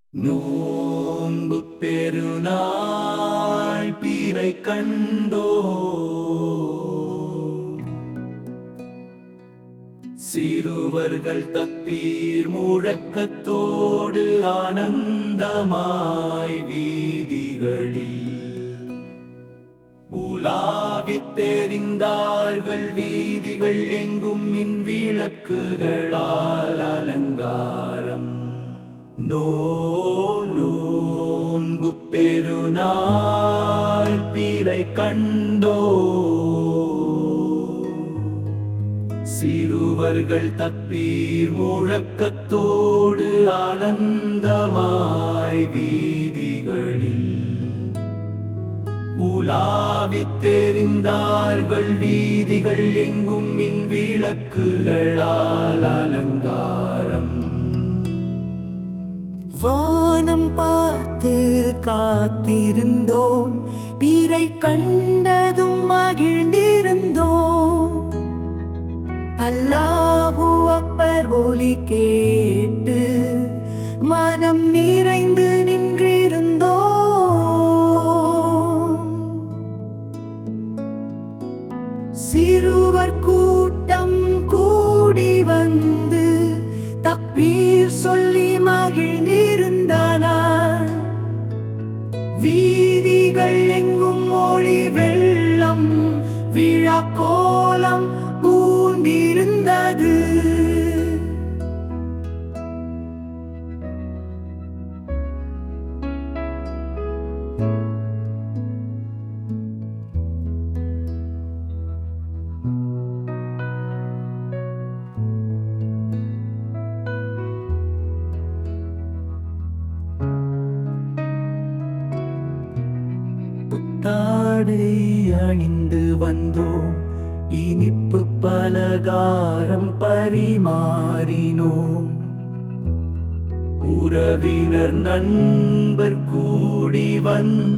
நோன்பு பெருநாள் பீரை கண்டோ சிறுவர்கள் தப்பீர் முழக்கத்தோடு ஆனந்தமாய் வீதிகளில் உலாவித் தெரிந்தார்கள் வீதிகள் எங்கும் மின் விளக்குகளால் அலங்காரம் நோ நோன்பு பெருநாள் பிறை கண்டோ சிறுவர்கள் தப்பீர் முழக்கத்தோடு ஆனந்தமாய் வீதிகளில் உலாவித் தெரிந்தார்கள் வீதிகள் எங்கும் மின் விளக்குகளால் அலங்காரம் வானம் பார்த்து காத்திருந்தோம் பிறை கண்டதும் மகிழ்ந்திருந்தோம் அல்லாஹு அப்பர் ஒலி கேட்டு மனம் நிறைந்து நின்றிருந்தோம் சிறுவர் கூட்டம் கூடி வந்து தப்பீர் சொல்லி மகிழ்ந்திருந்தனர் வீதிகள் எங்கும் மொழி வெள்ளம் விழா கோலம் பூண்டிருந்தது புத்தாடை அணிந்து வந்தோம் இனிப்பு பலகாரம் பரிமாறினோம் உறவினர் நண்பர் கூடி வந்து